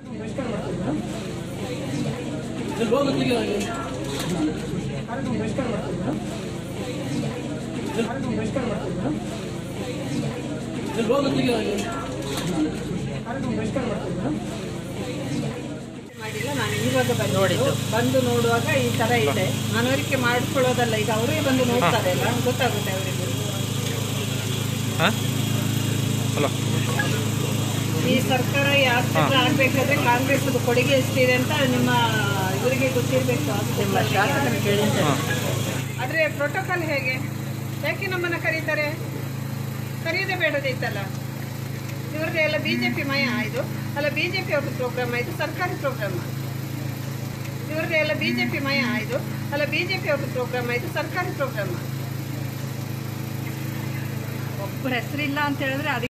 ಮಾಡಿಲ್ಲ ನಾನು ಇವಾಗ ಬಂದು ನೋಡಿದ್ದು ಬಂದು ನೋಡುವಾಗ ಈ ತರ ಇದೆ ಮನವರಿಕೆ ಮಾಡ್ಕೊಳ್ಳೋದಲ್ಲ ಈಗ ಅವರೇ ಬಂದು ನೋಡ್ತಾರೆ ಅಲ್ಲ ಗೊತ್ತಾಗುತ್ತೆ ಅವರಿಗೆ ಹಾಂ ಹಲೋ ಈ ಸರ್ಕಾರ ಈ ಆಸ್ಪತ್ರೆ ಆಗ್ಬೇಕಾದ್ರೆ ಕಾಂಗ್ರೆಸ್ ಕೊಡುಗೆ ಎಷ್ಟಿದೆ ಅಂತ ನಿಮ್ಮ ಇವರಿಗೆ ಗೊತ್ತಿರಬೇಕು ಹಾಂ ಆದ್ರೆ ಪ್ರೋಟೋಕಾಲ್ ಹೇಗೆ ಯಾಕೆ ನಮ್ಮನ್ನ ಕರೀತಾರೆ ಕರೆಯದೆ ಬೇಡದಿತ್ತಲ್ಲ ಇವ್ರದ್ದು ಎಲ್ಲ ಬಿಜೆಪಿ ಮಯ ಇದು ಅಲ್ಲ ಬಿಜೆಪಿ ಅವ್ರದ್ದು ಪ್ರೋಗ್ರಾಮ್ ಇದು ಸರ್ಕಾರಿ ಪ್ರೋಗ್ರಾಮ್ ಇವ್ರದ್ದು ಎಲ್ಲ ಬಿಜೆಪಿ ಮಯ ಇದು ಅಲ್ಲ ಬಿಜೆಪಿ ಅವ್ರದ್ದು ಪ್ರೋಗ್ರಾಮ್ ಇದು ಸರ್ಕಾರಿ ಪ್ರೋಗ್ರಾಮ್ ಒಬ್ಬರ ಹೆಸರಿಲ್ಲ ಅಂತ ಹೇಳಿದ್ರೆ ಅದಕ್ಕೆ